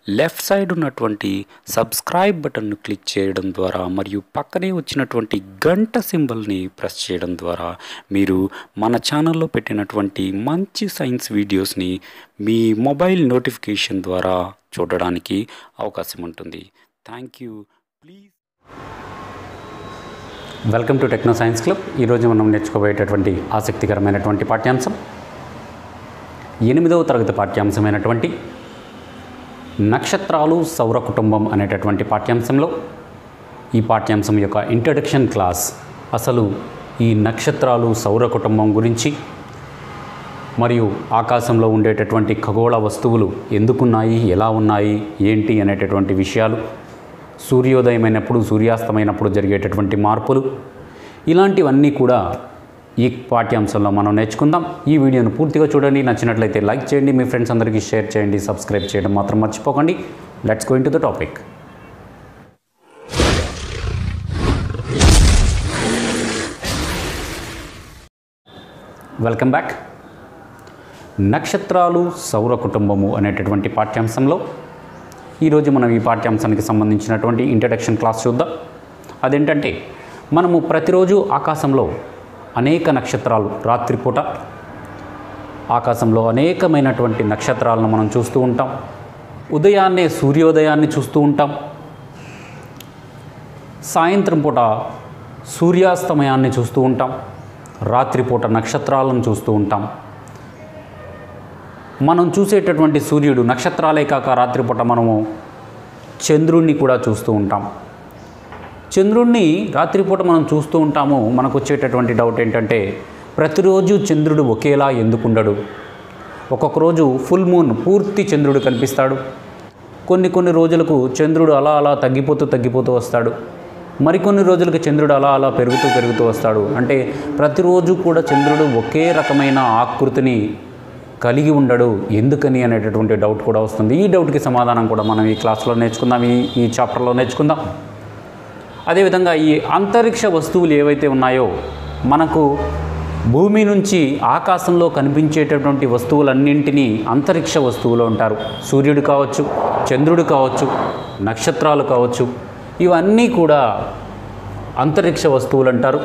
left side ఉన్నటువంటి subscribe బటన్ను click చేయడం ద్వారా మరియు పక్కనే వచ్చినటువంటి గంట సింబల్ని ప్రెస్ చేయడం ద్వారా మీరు మన ఛానల్లో పెట్టినటువంటి మంచి సైన్స్ వీడియోస్ని మీ మొబైల్ నోటిఫికేషన్ ద్వారా చూడడానికి అవకాశం ఉంటుంది thank you please welcome to techno science club ఈరోజు మనం నేర్చుకోబోయేటటువంటి ఆసక్తికరమైనటువంటి పాఠ్యాంశం ఎనిమిదవ తరగతి పాఠ్యాంశమైనటువంటి నక్షత్రాలు సౌర కుటుంబం అనేటటువంటి పాఠ్యాంశంలో ఈ పాఠ్యాంశం యొక్క ఇంట్రడక్షన్ క్లాస్ అసలు ఈ నక్షత్రాలు సౌర కుటుంబం గురించి మరియు ఆకాశంలో ఉండేటటువంటి ఖగోళ వస్తువులు ఎందుకున్నాయి ఎలా ఉన్నాయి ఏంటి అనేటటువంటి విషయాలు సూర్యోదయమైనప్పుడు సూర్యాస్తమైనప్పుడు జరిగేటటువంటి మార్పులు ఇలాంటివన్నీ కూడా ఈ పాఠ్యాంశంలో మనం నేర్చుకుందాం ఈ వీడియోను పూర్తిగా చూడండి నచ్చినట్లయితే లైక్ చేయండి మీ ఫ్రెండ్స్ అందరికీ షేర్ చేయండి సబ్స్క్రైబ్ చేయడం మాత్రం మర్చిపోకండి let's going to the topic welcome back నక్షత్రాలు సౌర కుటుంబము అనేటటువంటి పాఠ్యాంశంలో ఈరోజు మనం ఈ పాఠ్యాంశానికి సంబంధించినటువంటి ఇంట్రడక్షన్ క్లాస్ చూద్దాం అదేంటంటే మనము ప్రతిరోజు ఆకాశంలో అనేక నక్షత్రాలు రాత్రిపూట ఆకాశంలో అనేకమైనటువంటి నక్షత్రాలను మనం చూస్తూ ఉంటాం ఉదయాన్నే సూర్యోదయాన్ని చూస్తూ ఉంటాం సాయంత్రం పూట సూర్యాస్తమయాన్ని చూస్తూ ఉంటాం రాత్రిపూట నక్షత్రాలను చూస్తూ ఉంటాం మనం చూసేటటువంటి సూర్యుడు నక్షత్రాలే కాక రాత్రిపూట మనము చంద్రుణ్ణి కూడా చూస్తూ ఉంటాం చంద్రుణ్ణి రాత్రిపూట మనం చూస్తూ ఉంటాము మనకు వచ్చేటటువంటి డౌట్ ఏంటంటే ప్రతిరోజు చంద్రుడు ఒకేలా ఎందుకుండడు ఒక్కొక్క రోజు ఫుల్ మూన్ పూర్తి చంద్రుడు కనిపిస్తాడు కొన్ని కొన్ని రోజులకు చంద్రుడు అలా అలా తగ్గిపోతూ తగ్గిపోతూ వస్తాడు మరికొన్ని రోజులకు చంద్రుడు అలా అలా పెరుగుతూ పెరుగుతూ వస్తాడు అంటే ప్రతిరోజు కూడా చంద్రుడు ఒకే రకమైన ఆకృతిని కలిగి ఉండడు ఎందుకని అనేటటువంటి డౌట్ కూడా వస్తుంది ఈ డౌట్కి సమాధానం కూడా మనం ఈ క్లాస్లో నేర్చుకుందాం ఈ ఈ చాప్టర్లో నేర్చుకుందాం అదేవిధంగా ఈ అంతరిక్ష వస్తువులు ఏవైతే ఉన్నాయో మనకు భూమి నుంచి ఆకాశంలో కనిపించేటటువంటి వస్తువులన్నింటినీ అంతరిక్ష వస్తువులు అంటారు సూర్యుడు కావచ్చు చంద్రుడు కావచ్చు నక్షత్రాలు కావచ్చు ఇవన్నీ కూడా అంతరిక్ష వస్తువులు అంటారు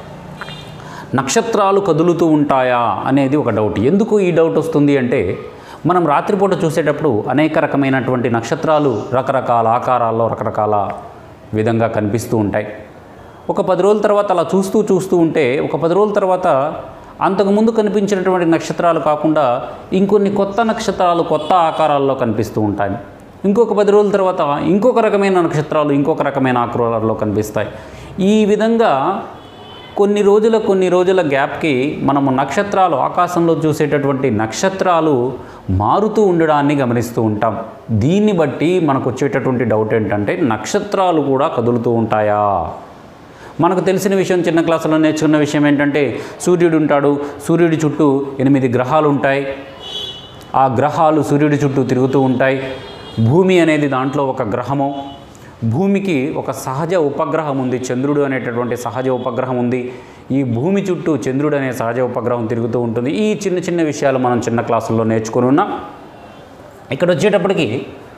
నక్షత్రాలు కదులుతూ ఉంటాయా అనేది ఒక డౌట్ ఎందుకు ఈ డౌట్ వస్తుంది అంటే మనం రాత్రిపూట చూసేటప్పుడు అనేక రకమైనటువంటి నక్షత్రాలు రకరకాల ఆకారాల్లో రకరకాల విధంగా కనిపిస్తూ ఉంటాయి ఒక పది రోజుల తర్వాత అలా చూస్తూ చూస్తూ ఉంటే ఒక పది రోజుల తర్వాత అంతకుముందు కనిపించినటువంటి నక్షత్రాలు కాకుండా ఇంకొన్ని కొత్త నక్షత్రాలు కొత్త ఆకారాల్లో కనిపిస్తూ ఉంటాయి ఇంకొక పది రోజుల తర్వాత ఇంకొక రకమైన నక్షత్రాలు ఇంకొక రకమైన ఆకారాల్లో కనిపిస్తాయి ఈ విధంగా కొన్ని రోజుల కొన్ని రోజుల గ్యాప్కి మనము నక్షత్రాలు ఆకాశంలో చూసేటటువంటి నక్షత్రాలు మారుతూ ఉండడాన్ని గమనిస్తూ ఉంటాం దీన్ని బట్టి మనకు వచ్చేటటువంటి డౌట్ ఏంటంటే నక్షత్రాలు కూడా కదులుతూ ఉంటాయా మనకు తెలిసిన విషయం చిన్న క్లాసులో నేర్చుకున్న విషయం ఏంటంటే సూర్యుడు ఉంటాడు సూర్యుడి చుట్టూ ఎనిమిది గ్రహాలు ఉంటాయి ఆ గ్రహాలు సూర్యుడి చుట్టూ తిరుగుతూ ఉంటాయి భూమి అనేది దాంట్లో ఒక గ్రహము భూమికి ఒక సహజ ఉపగ్రహం ఉంది చంద్రుడు అనేటటువంటి సహజ ఉపగ్రహం ఉంది ఈ భూమి చుట్టూ చంద్రుడు అనే సహజ ఉపగ్రహం తిరుగుతూ ఉంటుంది ఈ చిన్న చిన్న విషయాలు మనం చిన్న క్లాసుల్లో నేర్చుకుని ఉన్నాం ఇక్కడ వచ్చేటప్పటికి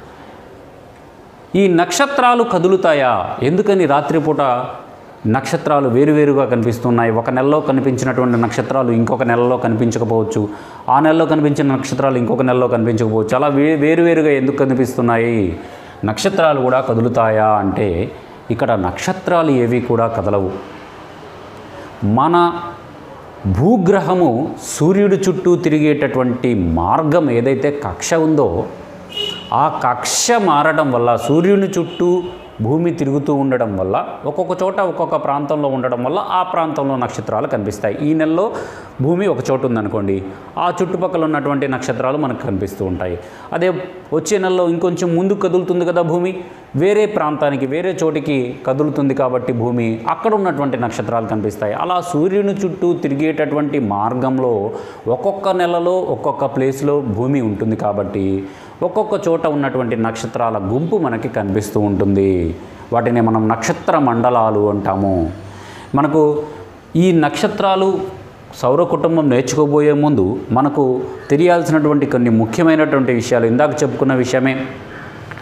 ఈ నక్షత్రాలు కదులుతాయా ఎందుకని రాత్రిపూట నక్షత్రాలు వేరువేరుగా కనిపిస్తున్నాయి ఒక నెలలో కనిపించినటువంటి నక్షత్రాలు ఇంకొక నెలలో కనిపించకపోవచ్చు ఆ నెలలో కనిపించిన నక్షత్రాలు ఇంకొక నెలలో కనిపించకపోవచ్చు అలా వే వేరువేరుగా ఎందుకు కనిపిస్తున్నాయి నక్షత్రాలు కూడా కదులుతాయా అంటే ఇక్కడ నక్షత్రాలు ఏవి కూడా కదలవు మన భూగ్రహము సూర్యుడి చుట్టూ తిరిగేటటువంటి మార్గం ఏదైతే కక్ష ఉందో ఆ కక్ష మారడం వల్ల సూర్యుని చుట్టూ భూమి తిరుగుతూ ఉండడం వల్ల ఒక్కొక్క చోట ఒక్కొక్క ప్రాంతంలో ఉండడం వల్ల ఆ ప్రాంతంలో నక్షత్రాలు కనిపిస్తాయి ఈ నెలలో భూమి ఒక చోటు ఉందనుకోండి ఆ చుట్టుపక్కల ఉన్నటువంటి నక్షత్రాలు మనకు కనిపిస్తూ ఉంటాయి అదే వచ్చే నెలలో ఇంకొంచెం ముందు కదులుతుంది కదా భూమి వేరే ప్రాంతానికి వేరే చోటికి కదులుతుంది కాబట్టి భూమి అక్కడ ఉన్నటువంటి నక్షత్రాలు కనిపిస్తాయి అలా సూర్యుని చుట్టూ తిరిగేటటువంటి మార్గంలో ఒక్కొక్క నెలలో ఒక్కొక్క ప్లేస్లో భూమి ఉంటుంది కాబట్టి ఒక్కొక్క చోట ఉన్నటువంటి నక్షత్రాల గుంపు మనకి కనిపిస్తూ ఉంటుంది వాటిని మనం నక్షత్ర మండలాలు అంటాము మనకు ఈ నక్షత్రాలు సౌర కుటుంబం నేర్చుకోబోయే ముందు మనకు తెలియాల్సినటువంటి కొన్ని ముఖ్యమైనటువంటి విషయాలు ఇందాక చెప్పుకున్న విషయమే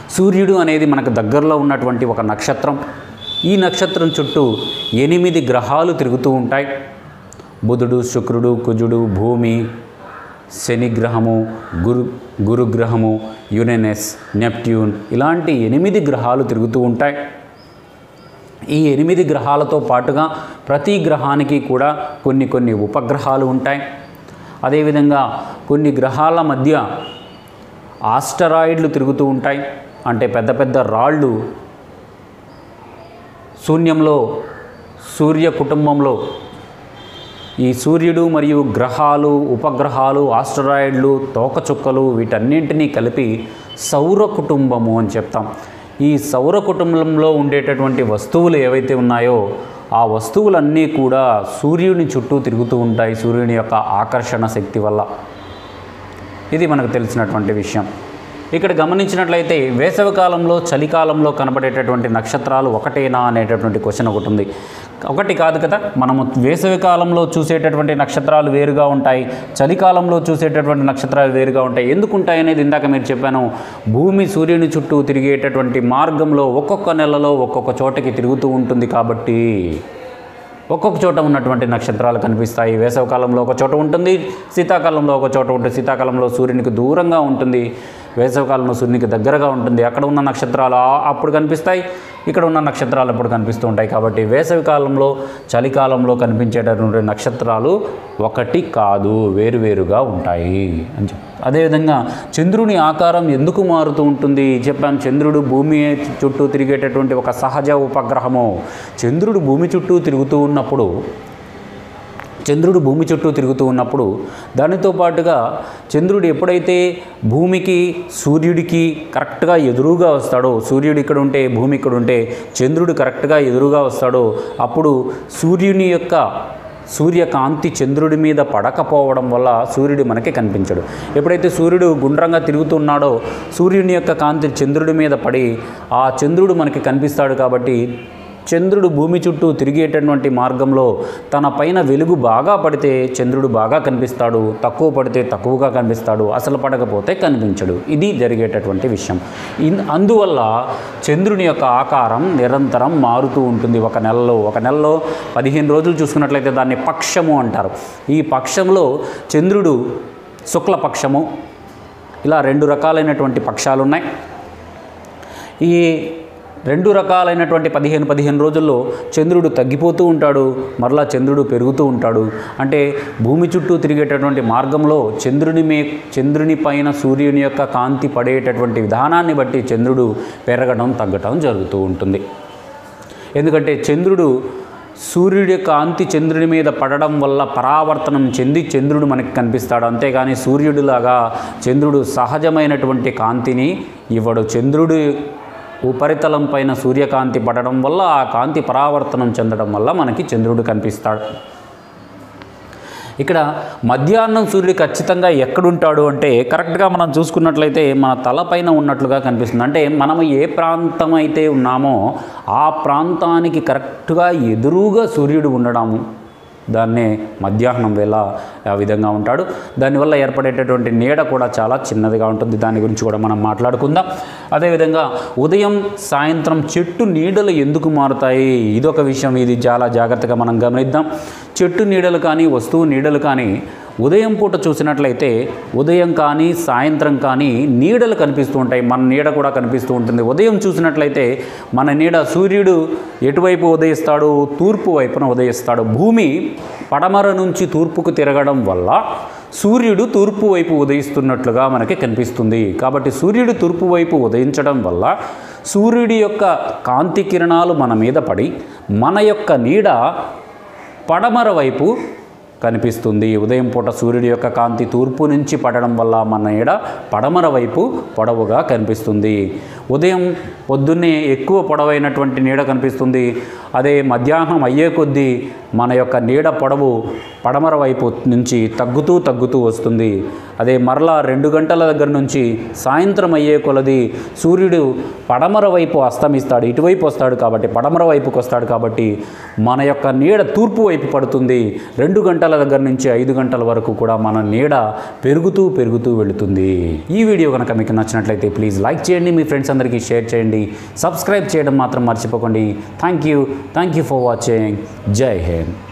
సూర్యుడు అనేది మనకు దగ్గరలో ఉన్నటువంటి ఒక నక్షత్రం ఈ నక్షత్రం చుట్టూ ఎనిమిది గ్రహాలు తిరుగుతూ ఉంటాయి బుధుడు శుక్రుడు కుజుడు భూమి శని గ్రహము గురు గురుగ్రహము యురెనస్ నెప్ట్యూన్ ఇలాంటి ఎనిమిది గ్రహాలు తిరుగుతూ ఉంటాయి ఈ ఎనిమిది గ్రహాలతో పాటుగా ప్రతి గ్రహానికి కూడా కొన్ని కొన్ని ఉపగ్రహాలు ఉంటాయి అదేవిధంగా కొన్ని గ్రహాల మధ్య ఆస్టరాయిడ్లు తిరుగుతూ ఉంటాయి అంటే పెద్ద పెద్ద రాళ్ళు శూన్యంలో సూర్య కుటుంబంలో ఈ సూర్యుడు మరియు గ్రహాలు ఉపగ్రహాలు ఆస్టరాయిడ్లు తోకచుక్కలు వీటన్నింటినీ కలిపి సౌర కుటుంబము అని చెప్తాం ఈ సౌర కుటుంబంలో ఉండేటటువంటి వస్తువులు ఏవైతే ఉన్నాయో ఆ వస్తువులన్నీ కూడా సూర్యుని చుట్టూ తిరుగుతూ ఉంటాయి సూర్యుని యొక్క ఆకర్షణ శక్తి వల్ల ఇది మనకు తెలిసినటువంటి విషయం ఇక్కడ గమనించినట్లయితే వేసవి కాలంలో చలికాలంలో కనబడేటటువంటి నక్షత్రాలు ఒకటేనా అనేటటువంటి క్వశ్చన్ ఒకటి ఉంది ఒకటి కాదు కదా మనము వేసవి కాలంలో చూసేటటువంటి నక్షత్రాలు వేరుగా ఉంటాయి చలికాలంలో చూసేటటువంటి నక్షత్రాలు వేరుగా ఉంటాయి ఎందుకు ఉంటాయి అనేది ఇందాక మీరు చెప్పాను భూమి సూర్యుని చుట్టూ తిరిగేటటువంటి మార్గంలో ఒక్కొక్క నెలలో ఒక్కొక్క చోటకి తిరుగుతూ ఉంటుంది కాబట్టి ఒక్కొక్క చోట ఉన్నటువంటి నక్షత్రాలు కనిపిస్తాయి వేసవకాలంలో ఒక చోట ఉంటుంది శీతాకాలంలో ఒక చోట ఉంటుంది శీతాకాలంలో సూర్యునికి దూరంగా ఉంటుంది వేసవకాలంలో సూర్యునికి దగ్గరగా ఉంటుంది అక్కడ ఉన్న నక్షత్రాలు ఆ- అప్పుడు కనిపిస్తాయి ఇక్కడ ఉన్న నక్షత్రాలు అప్పుడు కనిపిస్తూ ఉంటాయి కాబట్టి వేసవి కాలంలో చలికాలంలో కనిపించేటటువంటి నక్షత్రాలు ఒకటి కాదు వేరువేరుగా ఉంటాయి అని చెప్పి అదేవిధంగా చంద్రుని ఆకారం ఎందుకు మారుతూ ఉంటుంది చెప్పాను చంద్రుడు భూమి చుట్టూ తిరిగేటటువంటి ఒక సహజ ఉపగ్రహము చంద్రుడు భూమి చుట్టూ తిరుగుతూ ఉన్నప్పుడు చంద్రుడు భూమి చుట్టూ తిరుగుతూ ఉన్నప్పుడు దానితో పాటుగా చంద్రుడు ఎప్పుడైతే భూమికి సూర్యుడికి కరెక్ట్గా ఎదురుగా వస్తాడో సూర్యుడు ఇక్కడ ఉంటే భూమి ఇక్కడ ఉంటే చంద్రుడు కరెక్ట్గా ఎదురుగా వస్తాడో అప్పుడు సూర్యుని యొక్క సూర్యకాంతి చంద్రుడి మీద పడకపోవడం వల్ల సూర్యుడు మనకి కనిపించడు ఎప్పుడైతే సూర్యుడు గుండ్రంగా తిరుగుతున్నాడో సూర్యుని యొక్క కాంతి చంద్రుడి మీద పడి ఆ చంద్రుడు మనకి కనిపిస్తాడు కాబట్టి చంద్రుడు భూమి చుట్టూ తిరిగేటటువంటి మార్గంలో తన పైన వెలుగు బాగా పడితే చంద్రుడు బాగా కనిపిస్తాడు తక్కువ పడితే తక్కువగా కనిపిస్తాడు అసలు పడకపోతే కనిపించడు ఇది జరిగేటటువంటి విషయం ఇన్- అందువల్ల చంద్రుని యొక్క ఆకారం నిరంతరం మారుతూ ఉంటుంది ఒక నెలలో ఒక నెలలో పదిహేను రోజులు చూసుకున్నట్లయితే దాన్ని పక్షము అంటారు ఈ పక్షంలో చంద్రుడు శుక్లపక్షము ఇలా రెండు రకాలైనటువంటి పక్షాలు ఉన్నాయి ఈ రెండు రకాలైనటువంటి పదిహేను పదిహేను రోజుల్లో చంద్రుడు తగ్గిపోతూ ఉంటాడు మరలా చంద్రుడు పెరుగుతూ ఉంటాడు అంటే భూమి చుట్టూ తిరిగేటటువంటి మార్గంలో చంద్రుని మే చంద్రుని పైన సూర్యుని యొక్క కాంతి పడేటటువంటి విధానాన్ని బట్టి చంద్రుడు పెరగడం తగ్గటం జరుగుతూ ఉంటుంది ఎందుకంటే చంద్రుడు సూర్యుడి కాంతి చంద్రుని మీద పడడం వల్ల పరావర్తనం చెంది చంద్రుడు మనకి కనిపిస్తాడు అంతేగాని సూర్యుడిలాగా చంద్రుడు సహజమైనటువంటి కాంతిని ఇవ్వడు చంద్రుడి ఉపరితలం పైన సూర్యకాంతి పడడం వల్ల ఆ కాంతి పరావర్తనం చెందడం వల్ల మనకి చంద్రుడు కనిపిస్తాడు ఇక్కడ మధ్యాహ్నం సూర్యుడు ఖచ్చితంగా ఎక్కడుంటాడు అంటే కరెక్ట్గా మనం చూసుకున్నట్లయితే మన తలపైన ఉన్నట్లుగా కనిపిస్తుంది అంటే మనం ఏ ప్రాంతం అయితే ఉన్నామో ఆ ప్రాంతానికి కరెక్ట్గా ఎదురుగా సూర్యుడు ఉండడము దాన్నే మధ్యాహ్నం వేళ ఆ విధంగా ఉంటాడు దానివల్ల ఏర్పడేటటువంటి నీడ కూడా చాలా చిన్నదిగా ఉంటుంది దాని గురించి కూడా మనం మాట్లాడుకుందాం అదేవిధంగా ఉదయం సాయంత్రం చెట్టు నీడలు ఎందుకు మారుతాయి ఇదొక విషయం ఇది చాలా జాగ్రత్తగా మనం గమనిద్దాం చెట్టు నీడలు కానీ వస్తువు నీడలు కానీ ఉదయం పూట చూసినట్లయితే ఉదయం కానీ సాయంత్రం కానీ నీడలు కనిపిస్తూ ఉంటాయి మన నీడ కూడా కనిపిస్తూ ఉంటుంది ఉదయం చూసినట్లయితే మన నీడ సూర్యుడు ఎటువైపు ఉదయిస్తాడు తూర్పు వైపున ఉదయిస్తాడు భూమి పడమర నుంచి తూర్పుకు తిరగడం వల్ల సూర్యుడు తూర్పు వైపు ఉదయిస్తున్నట్లుగా మనకి కనిపిస్తుంది కాబట్టి సూర్యుడు తూర్పు వైపు ఉదయించడం వల్ల సూర్యుడి యొక్క కాంతి కిరణాలు మన మీద పడి మన యొక్క నీడ పడమర వైపు కనిపిస్తుంది ఉదయం పూట సూర్యుడి యొక్క కాంతి తూర్పు నుంచి పడడం వల్ల మన నీడ పడమర వైపు పొడవుగా కనిపిస్తుంది ఉదయం పొద్దున్నే ఎక్కువ పొడవైనటువంటి నీడ కనిపిస్తుంది అదే మధ్యాహ్నం అయ్యే కొద్దీ మన యొక్క నీడ పొడవు పడమర వైపు నుంచి తగ్గుతూ తగ్గుతూ వస్తుంది అదే మరలా రెండు గంటల దగ్గర నుంచి సాయంత్రం అయ్యే కొలది సూర్యుడు పడమర వైపు అస్తమిస్తాడు ఇటువైపు వస్తాడు కాబట్టి పడమర వైపుకి వస్తాడు కాబట్టి మన యొక్క నీడ తూర్పు వైపు పడుతుంది రెండు గంటల గంటల దగ్గర నుంచి ఐదు గంటల వరకు కూడా మన నీడ పెరుగుతూ పెరుగుతూ వెళుతుంది ఈ వీడియో కనుక మీకు నచ్చినట్లయితే ప్లీజ్ లైక్ చేయండి మీ ఫ్రెండ్స్ అందరికీ షేర్ చేయండి సబ్స్క్రైబ్ చేయడం మాత్రం మర్చిపోకండి thank you thank you for watching జై హింద్